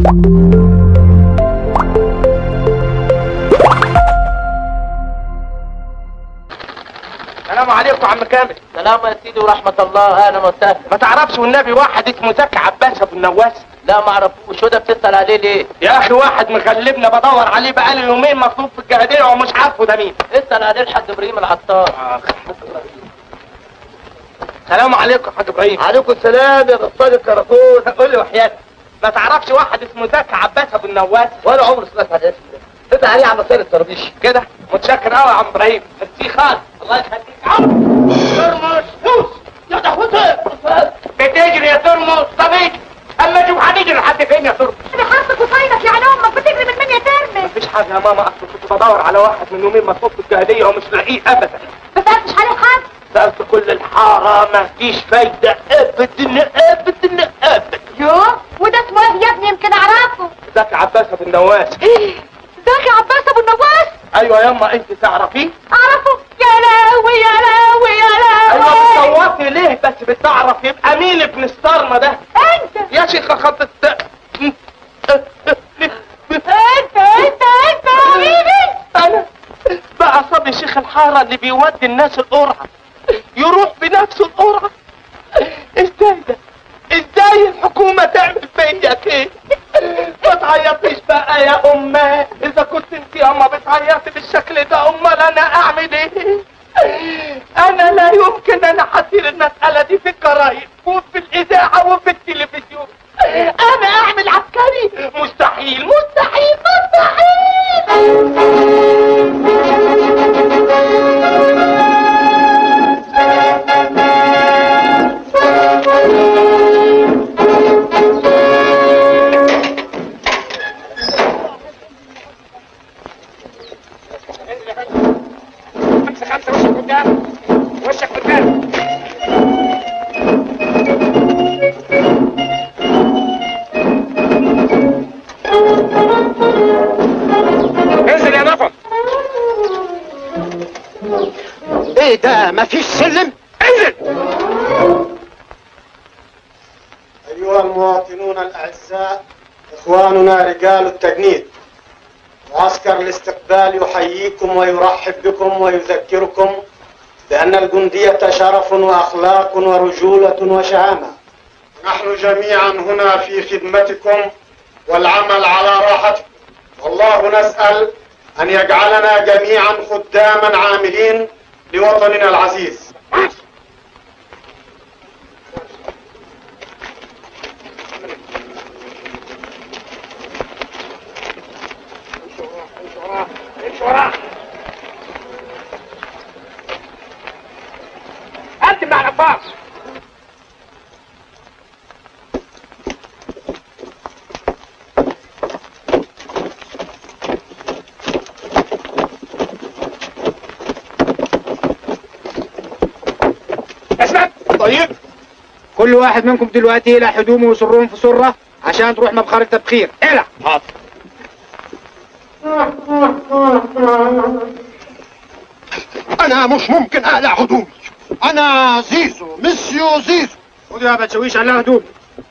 السلام عليكم عم كامل سلام يا سيدي ورحمة الله أهلا وسهلا ما تعرفش والنبي واحد اسمه زكي عباس ابو النواس لا ما اعرفوش وده بتسأل عليه ليه؟ يا اخي واحد مغلبنا بدور عليه بقالي يومين مطلوب في الجهاديه ومش عارفه ده مين اسأل عليه الحاج إبراهيم العطار السلام عليكم يا حاج ابراهيم عليكم السلام يا بطال الكرفون قول لي وحياتك ما تعرفش واحد اسمه زكي عباس ابو النواس ولا عمري سمعت عن الاسم ده اسأل عليه على مسار الطرابيش كده متشكر قوي يا عم ابراهيم ميرسي خالص الله يخليك عم ترمس فوس يا دهوتي بتجري يا ترمس طب اجري اما شوف هتجري لحد فين يا ترمس انا حاسك وصينك يعني امك بتجري من مين يا ترمس مفيش حاجه يا ماما اصل كنت بدور على واحد من يومين مطلوب في الجهاديه ومش لاقيه ابدا ما سالتش عليه حد سالت كل الحاره ما فيش فايده ابدا ابدا ابدا يو وده اسمه ايه يا ابني يمكن اعرفه زكي عباس ابو النواس زكي عباس ابو النواس ايوه ياما انت تعرفيه اعرفه يا لاوي يا لاوي يا ايوه لاوي بتصوتي ليه بس بتعرف يبقى مين ابن الصرمه ده انت يا شيخه خط الت... انت انت انت حبيبي انا بقى صبي شيخ الحاره اللي بيودي الناس القرعه يروح بنفسه القرعه ازاي ده ازاي الحكومه تعمل فيا كده ما تعيطيش بقى يا امه اذا كنت انت يا اما بتعيطي بالشكل ده امال انا اعمل ايه انا لا يمكن انا حصير المساله دي في الجرايد وفي الاذاعه وفي التلفزيون انا اعمل عسكري مستحيل مستحيل خمسة خمسة وشك قدام وشك قدام انزل يا نفر ايه ده مفيش سلم انزل ايها المواطنون الاعزاء اخواننا رجال التجنيد معسكر الاستقبال يحييكم ويرحب بكم ويذكركم بان الجنديه شرف واخلاق ورجوله وشهامه نحن جميعا هنا في خدمتكم والعمل على راحتكم والله نسال ان يجعلنا جميعا خداما عاملين لوطننا العزيز امشي وراه قدم مع العباس اسمع طيب كل واحد منكم دلوقتي يقلع هدومه ويصرهم في سرة عشان تروح مبخرة تبخير اقلع حاضر انا مش ممكن اقلع هدومي انا زيزو مسيو زيزو خد يا بتشويش عليها هدوم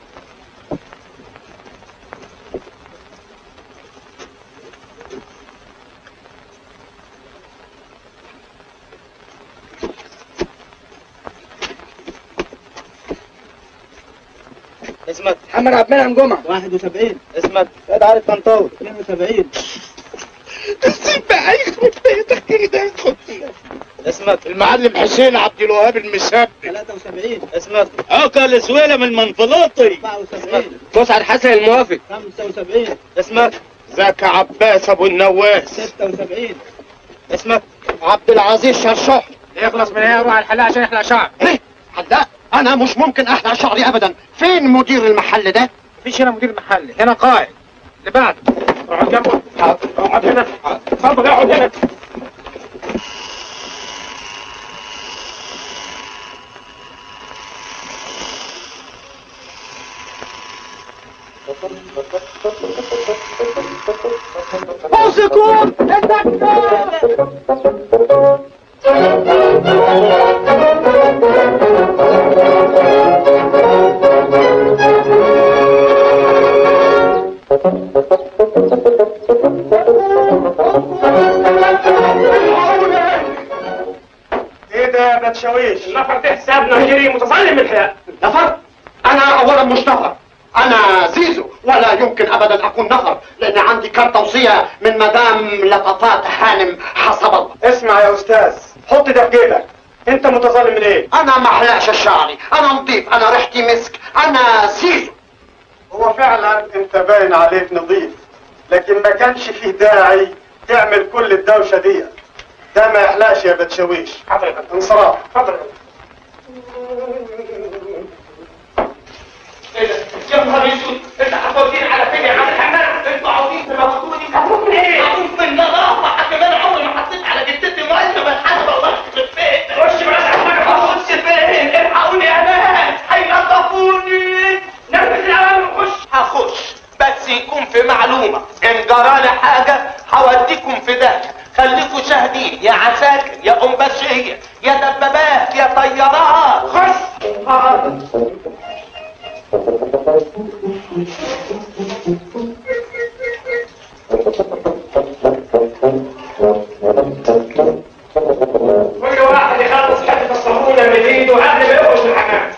اسمك محمد عبد المنعم جمعة 71 اسمك سيد علي الطنطاوي 72 سيب بقى يخرب بيتك كده يدخل اسمك المعلم حسين عبد الوهاب المسبي 73 اسمك عقل سويلة من منفلوطي 74 مسعد حسن الموافق 75 اسمك زكي عباس ابو النواس 76 اسمك عبد العزيز شرشوح يخلص من هنا يروح على الحلاق عشان يحلق شعر ايه حلاق انا مش ممكن احلق شعري ابدا فين مدير المحل ده مفيش هنا مدير محل هنا قائد اللي بعده اقعد جنبه اقعد هنا اتفضل اقعد هنا اوصكم بتشاويش النفر ده حسابنا جري متظلم الحياة نفر انا اولا مش نفر انا زيزو ولا يمكن ابدا اكون نفر لان عندي كارت توصيه من مدام لطفات هانم حسب الله اسمع يا استاذ حط ده في جيبك انت متظلم من ايه انا ما احلقش شعري انا نظيف انا ريحتي مسك انا زيزو هو فعلا انت باين عليك نظيف لكن ما كانش فيه داعي تعمل كل الدوشه دي ده ما يحلاش يا بتشاويش حضرتك انصراف حضرتك ايه ده؟ يا نهار اسود انت هتوديني على فين يا عم الحمام انتوا عاوزين تموتوني هتموت من ايه؟ هموت من النظافه كمان عمري ما حطيت على جدتي ميه بتحاسب الله يخرب بيتك خش بلاش حاجه اخش فين؟ الحقوني يا ناس هينضفوني نفذ الاوامر خش هخش بس يكون في معلومه ان جرالي حاجه هوديكم في داهيه خليكوا شاهدين يا عساكر يا ام بشيه يا دبابات يا طيارات خش حاضر كل واحد يخلص حته الصابونه من ايده قبل ما يخرج من الحمام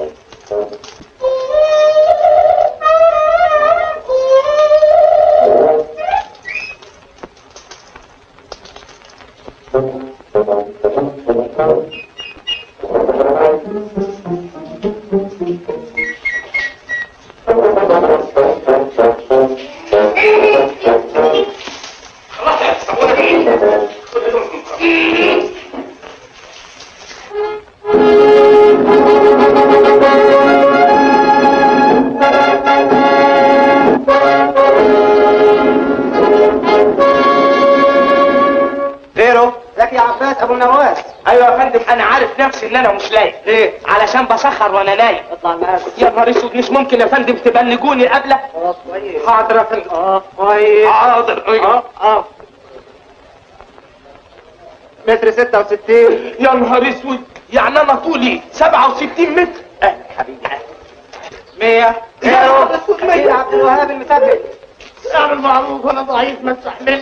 خلاص يا الصابونه دي غيره لك يا عباس ابو النواس ايوه يا فندم انا عارف نفسي ان انا مش لايق ليه؟ علشان بسخر وانا نايم اطلع معاك يا نهار اسود مش ممكن يا فندم تبلجوني قبلك خلاص كويس حاضر يا فندم اه كويس حاضر اه اه متر 66 يا نهار اسود يعني انا طولي 67 متر اهلا حبيبي أهلا. 100 يا نهار اسود خير عبد الوهاب المثبت اعمل معروف وانا ضعيف ما استحملش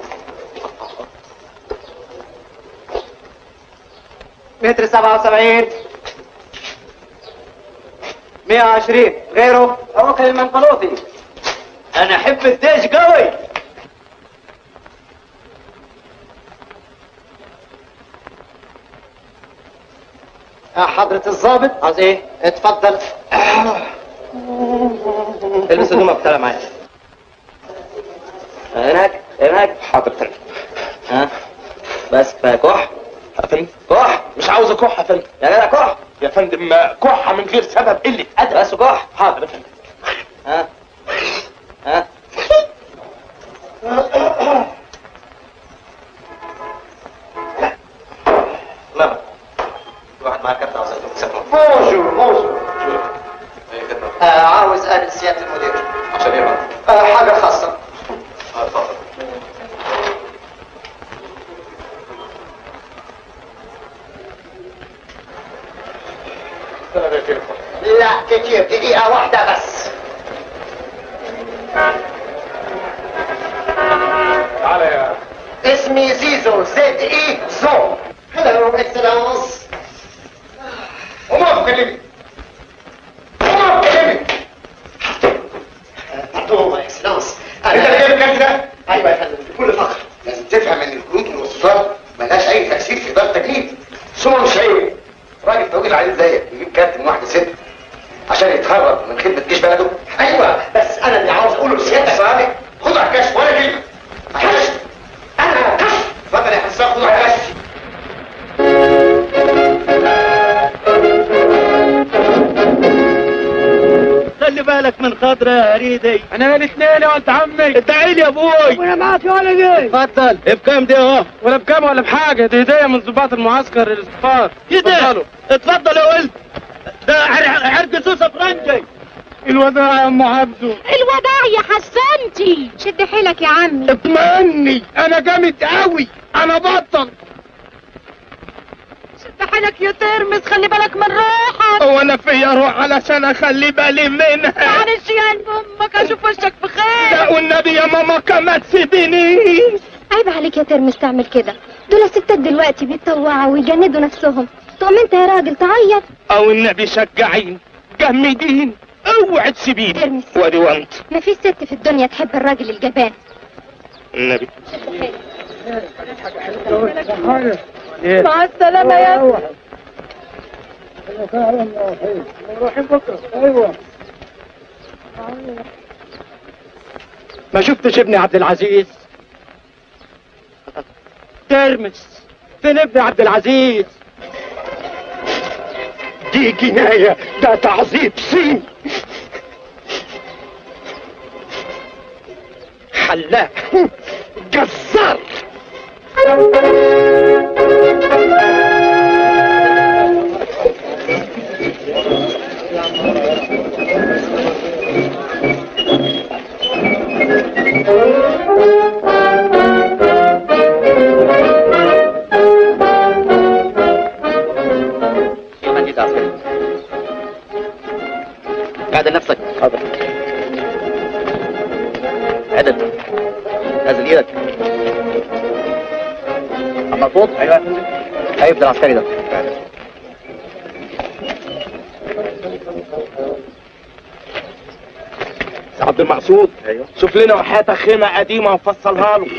متر 77 120 غيره اوكل المنقلوطي انا احب الديش قوي يا حضرة الضابط عاوز ايه؟ اتفضل البس هدومك وتعالى معايا هناك هناك حاضر فندم ها بس كفايه كح يا فندم كح مش عاوز اكح يا فندم يا جدع كح يا فندم كحه من غير سبب قله ادب بس كح حاضر يا فندم ها ها لا واحد معاه كارت عاوز تسافر بونجور بونجور اي خدمه آه عاوز اقابل سياده المدير عشان ايه بقى؟ آه حاجه خاصه اه اتفضل لا كتير دقيقه واحده بس تعالى يا اسمي زيزو زد اي زو هلو اكسلانس عمر كلمني عمر كلمني باردون اكسلانس انت اللي جايب الكارت ده؟ ايوه يا فندم بكل فخر لازم تفهم ان الكروت والوصفات ملهاش اي تاثير في اداره التجنيد ثم مش عيب راجل توجد عليه زيك يجيب كارت من واحده ست عشان يتهرب من خدمه جيش بلده ايوه بس انا اللي عاوز اقوله لسيادتك صالح خد على الكشف ولا كلمه كشف انا كشف اتفضل يا حسام خد على الكشف خلي بالك من خاطر يا هريدي انا الاثنين يا ولد عمي ادعي لي يا ابوي وانا معاك يا ولدي اتفضل بكام دي اهو ولا بكام ولا بحاجه دي هديه من ضباط المعسكر الصفار كده اتفضل يا ولد ده عر- عرق سوسه فرنجي الوداع يا ام عبده الوداع يا حسنتي شد حيلك يا عمي اطمئني انا جامد قوي انا بطل شد حيلك يا ترمس خلي بالك من روحك هو انا فيا روح علشان اخلي بالي منها معلش يا قلب امك اشوف وشك بخير لا والنبي يا ماما كما تسيبينيش عيب عليك يا ترمس تعمل كده دول الستات دلوقتي بيتطوعوا ويجندوا نفسهم تقوم انت يا راجل تعيط او النبي شجعين جمدين اوعى تسيبيني ارمي وادي وانت مفيش ست في الدنيا تحب الراجل الجبان النبي مع السلامة يا ابني ما شفتش ابني عبد العزيز ترمس فين ابني عبد العزيز دي جناية ده تعذيب سين حلاق جزار مجيد عسكري اعدل نفسك حاضر عدل نزل ايدك مظبوط ايوه هيبدا العسكري ده عبد المقصود ايوه شوف لنا وحياتك خيمة قديمة وفصلها له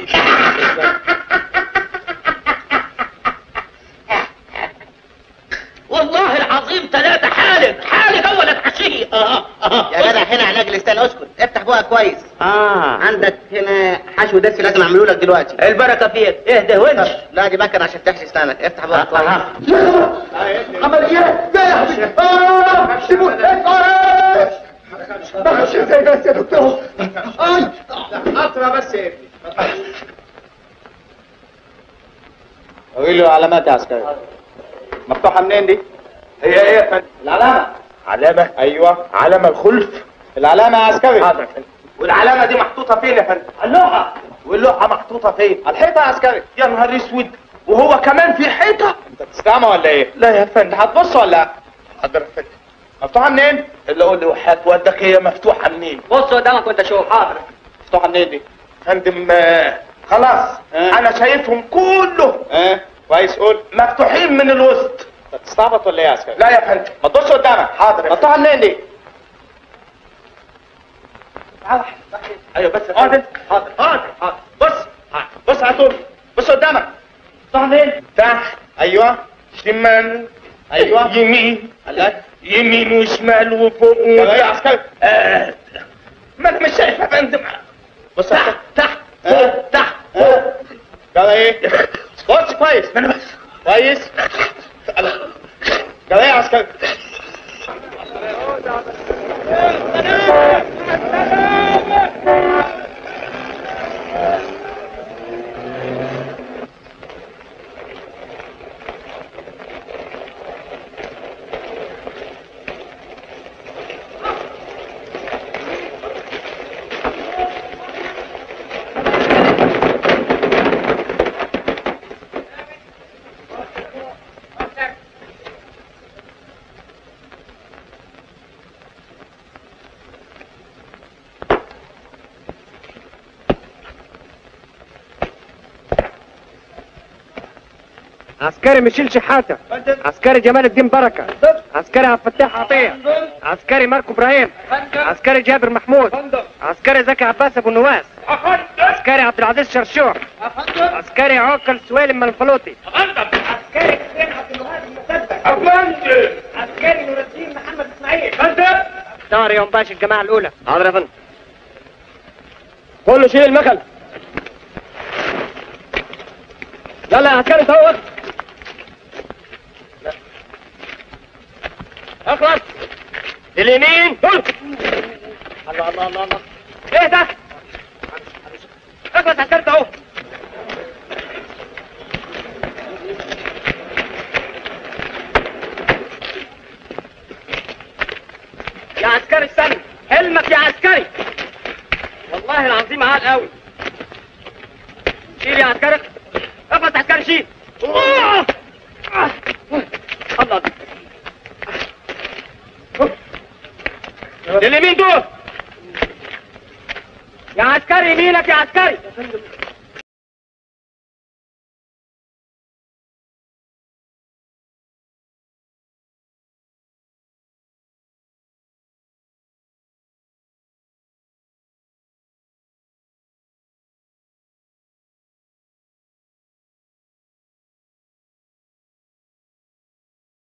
والله العظيم ثلاثة حالق حالق أول الحشية آه آه يا جدع هنا علاج الاستان اسكت افتح بقى كويس آه عندك هنا حشو دس لازم اعمله لك دلوقتي البركة فيك اهدى وانش لا دي مكنه عشان تحشي اسنانك افتح بقى كويس عمليات لا يا حبيبي آه سيبوا آه بخش ازاي بس يا دكتور اي اقرا بس يا ابني قول له علامات يا عسكري مفتوحه منين دي؟ هي ايه يا فندم العلامه علامة ايوه علامة الخلف العلامه يا عسكري حاضر يا فندم والعلامة دي محطوطة فين يا فندم اللوحه واللوحة محطوطة فين الحيطه يا عسكري يا نهار اسود وهو كمان في حيطة انت بتستعمى ولا ايه؟ لا يا فندم هتبص ولا لا؟ حاضر يا فندم مفتوحه منين؟ اللي اقول لي وحياة والدك هي مفتوحة منين بص قدامك وانت شوف حاضر مفتوحه منين دي؟ فندم آه، خلاص آه. انا شايفهم كله اه كويس قول مفتوحين من الوسط انت بتستعبط ولا ايه يا عسكري؟ لا يا فندم ما تبص قدامك حاضر يا مفتوحه منين دي؟ ايوه بس يا اقعد فندم. انت حاضر حاضر حاضر بص حاضر. بص على طول بص قدامك مفتوحه منين؟ تحت ايوه شمال ايوه يمين قالك يمين وشمال وفوق يا وتحت عسكري آه. ما انا مش شايف يا فندم بص على تحت طول. تحت فوق تحت اه قال ايه؟ بص كويس ما انا بس كويس قال ايه يا عسكري؟ عسكري ميشيل شحاته عسكري جمال الدين بركه عسكري عبد الفتاح عطيه عسكري ماركو ابراهيم عسكري جابر محمود عسكري زكي عباس ابو نواس عسكري عبد العزيز شرشور عسكري عوكل سويلم منفلوطي عسكري حسين عبد الوهاب المسدد عسكري نور الدين محمد اسماعيل دار يوم باشا الجماعه الاولى حاضر يا فندم كله شيل المكن يلا يا عسكري صوت اخلص اليمين دول الله الله الله الله ايه ده اخلص عسكري اهو يا عسكري استنى حلمك يا عسكري والله العظيم عال قوي شيل يا عسكري اخلص عسكري شيل آه! آه! الله اليمين دول يا عسكري يمينك يا عسكري